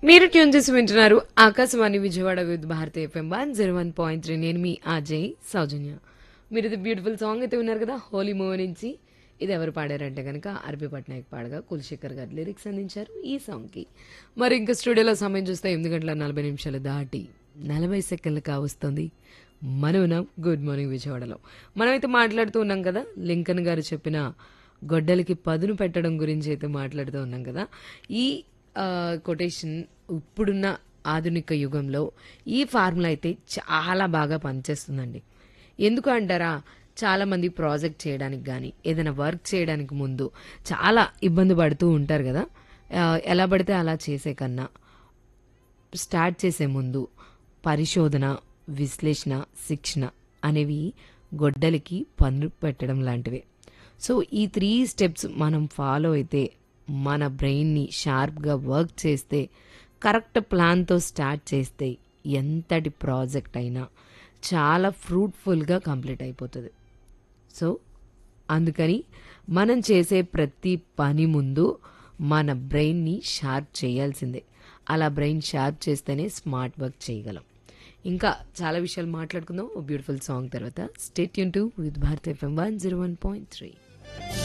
మీరు ట్యూన్ చేసి వింటున్నారు Akashvani Vijayawada with Bharati FM one zero one point three నేను మీ అజయ్ సౌజన్య మీరు ఇది బ్యూటిఫుల్ సాంగ్ అయితే విన్నారు కదా హోలీ మూవీ నుంచి ఇది ఎవరు పాడారంటే కనుక అరబి పట్నాయక్ పాడగా కులశేఖర్ గారు లిరిక్స్ అందించారు ఈ సాంగ్కి మరి ఇంకా స్టూడియోలో సమయం చూస్తే ఎనిమిది గంటల నలభై నిమిషాలు దాటి నలభై సెకండ్లు కావస్తుంది మనం ఉన్నాం గుడ్ మార్నింగ్ విజయవాడలో మనమైతే మాట్లాడుతూ ఉన్నాం కదా లింకన్ గారు చెప్పిన గొడ్డలికి పదును పెట్టడం గురించి అయితే మాట్లాడుతూ ఉన్నాం కదా ఈ కొటేషన్ ఇప్పుడున్న ఆధునిక యుగంలో ఈ ఫార్ములా అయితే చాలా బాగా పనిచేస్తుందండి ఎందుకు అంటారా చాలామంది ప్రాజెక్ట్ చేయడానికి కానీ ఏదైనా వర్క్ చేయడానికి ముందు చాలా ఇబ్బంది పడుతూ ఉంటారు కదా ఆ, ఎలా పడితే అలా చేసే కన్నా స్టార్ట్ చేసే ముందు పరిశోధన విశ్లేషణ శిక్షణ అనేవి గొడ్డలికి పన్ను పెట్టడం లాంటివే సో ఈ త్రీ స్టెప్స్ మనం ఫాలో అయితే మన బ్రెయిన్ని షార్ప్గా వర్క్ చేస్తే కరెక్ట్ ప్లాన్తో స్టార్ట్ చేస్తే ఎంతటి ప్రాజెక్ట్ అయినా చాలా ఫ్రూట్ఫుల్గా కంప్లీట్ అయిపోతుంది సో అందుకని మనం చేసే ప్రతి పని ముందు మన బ్రెయిన్ని షార్ప్ చేయాల్సిందే అలా బ్రెయిన్ షార్ప్ చేస్తేనే స్మార్ట్ వర్క్ చేయగలం ఇంకా చాలా విషయాలు మాట్లాడుకుందాం ఓ బ్యూటిఫుల్ సాంగ్ తర్వాత స్టేట్ యూన్ to with Bharat FM one zero one point three